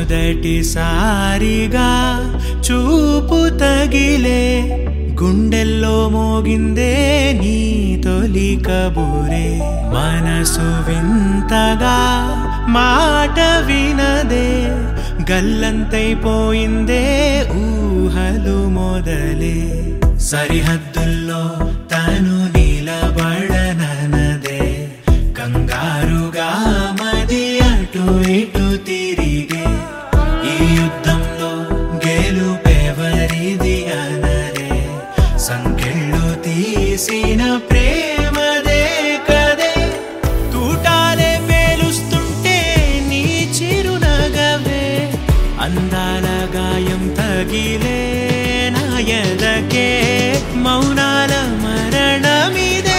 మొదటిసారిగా చూపు తగిలే గుండెల్లో మోగిందే నీ తొలి కబురే మనసు వింతగా మాట వినదే గల్లంతైపోయిందే ఊహలు మొదలే సరిహద్దుల్లో తను నిలబడనదే కంగారుగా మది అటు ఇటు తిరిగే ఈ యుద్ధంలో గెలుపెవరిది అనరే సంకెళ్ళు తీసిన ప్రేమదే కదే తూటాలే పేలుస్తుంటే నీ చిరునగవే అందాల గాయం తగిలే నా ఎదకే మౌనాల మరణమిదే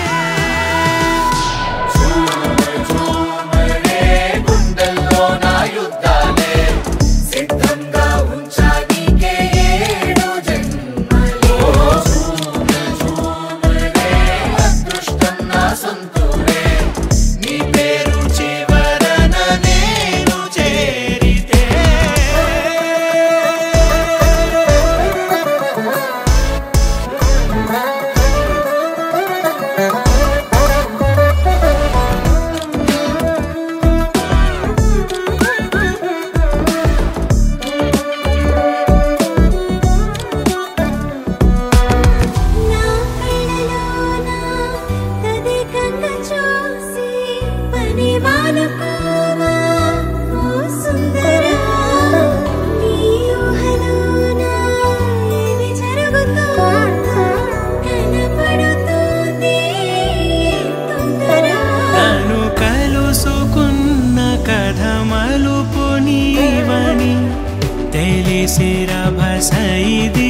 గుండెల్లో నా యుద్ధాలే సిద్ధంగా ఉంచా నీకే ఏడు జన్మలే చూమే చూమనే అదృష్టం నా సొంతూరే నీ పేరు చివరన నేను చేరితే నా కళ్ళలోన తదికంగా చూసి పని మానుకోవా ఓ సుందరా నీ ఊహలోన ఏమి జరుగుతోందో కనపడుతోంది తొందర తను కలుసుకున్న కథ మలుపు నీవని తెలిసిర భసైది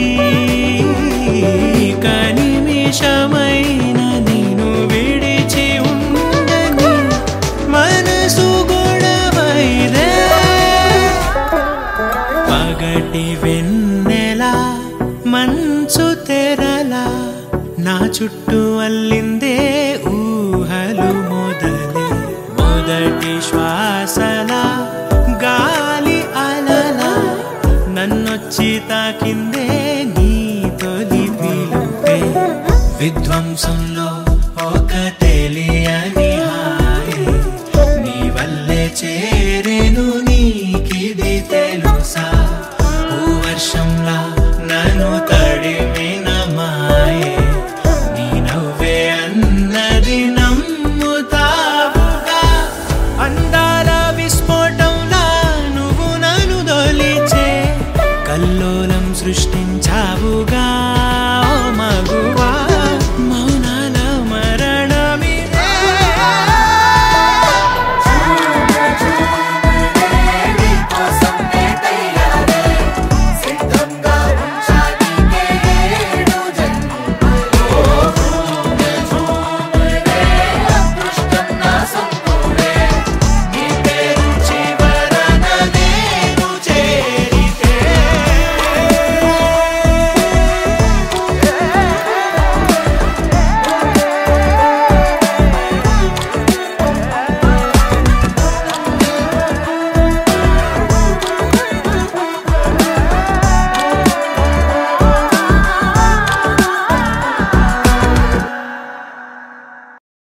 కనిమిషమైన నేను విడిచి ఉండని మనసు గొడవైదే పగటి వెన్నెల మంచు తెరల నా చుట్టూ అల్లిందే ఊహలు మొదలే మొదటి శ్వాసల గాలి అలల నన్నొచ్చి తాకిందే నీ తొలి పిలుపే విధ్వంసంలో ఒక తెలియని హాయే నీ వల్లే చేరెను నీకిది తెలు